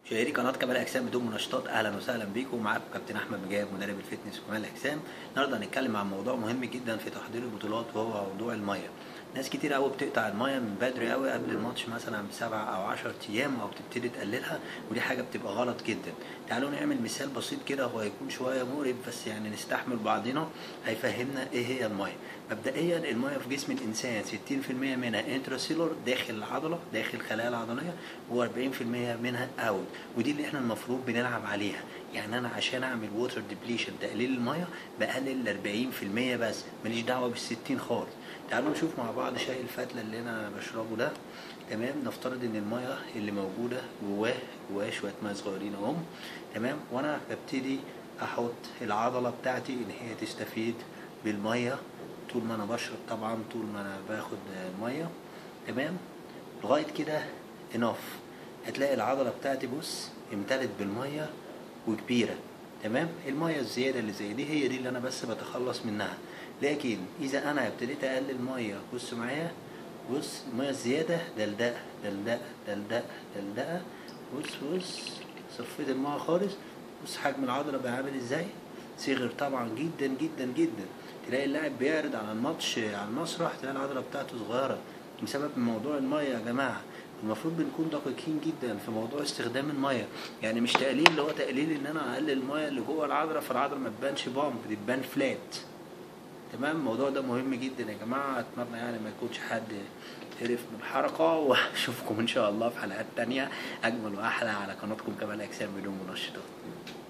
مشاهدي قناه كمال الاجسام بدون منشطات اهلا وسهلا بيكم معاكم كابتن احمد مجاهد مدرب الفتنس وكمال الاجسام النهارده هنتكلم عن موضوع مهم جدا في تحضير البطولات وهو موضوع الميه ناس كتير قوي بتقطع الميه من بدري قوي قبل الماتش مثلا بسبع او عشر ايام او بتبتدي تقللها ودي حاجه بتبقى غلط جدا تعالوا نعمل مثال بسيط كده هو هيكون شويه مقرب بس يعني نستحمل بعضنا هيفهمنا ايه هي الميه مبدئيا الميه في جسم الانسان 60% منها انتراسيلور داخل العضله داخل الخلايا العضليه و40% منها اوت ودي اللي احنا المفروض بنلعب عليها يعني انا عشان اعمل ووتر ديبليشن تقليل الميه بقلل ال 40% بس ماليش دعوه بال 60 خالص تعالوا نشوف مع بعض شاي الفتله اللي انا بشربه ده تمام نفترض ان الميه اللي موجوده جواه جواه شويه ميه صغيرين اهم تمام وانا ببتدي احط العضله بتاعتي ان هي تستفيد بالميه طول ما انا بشرب طبعا طول ما انا باخد الميه تمام لغايه كده اناف هتلاقي العضله بتاعتي بص امتلت بالميه وكبيره تمام الميه الزياده اللي زي دي هي دي اللي انا بس بتخلص منها لكن اذا انا ابتديت اقلل ميه بص معايا بص الميه الزياده دلدقه دلدقه دلدقه دلدقه بص بص صفيت الميه خالص بص حجم العضله بقى عامل ازاي صغر طبعا جدا جدا جدا تلاقي اللاعب بيعرض على الماتش على المسرح تلاقي العضله بتاعته صغيره بسبب موضوع الميه يا جماعه المفروض بنكون دقيقين جدا في موضوع استخدام الميه يعني مش تقليل اللي هو تقليل ان انا اقلل الميه اللي جوه العضله فالعضله ما تبانش بامب دي تبان فلات تمام الموضوع ده مهم جدا يا جماعه اتمنى يعني ما يكونش حد قرف من الحركه واشوفكم ان شاء الله في حلقات تانية اجمل واحلى على قناتكم كمال اجسام بدون منشطات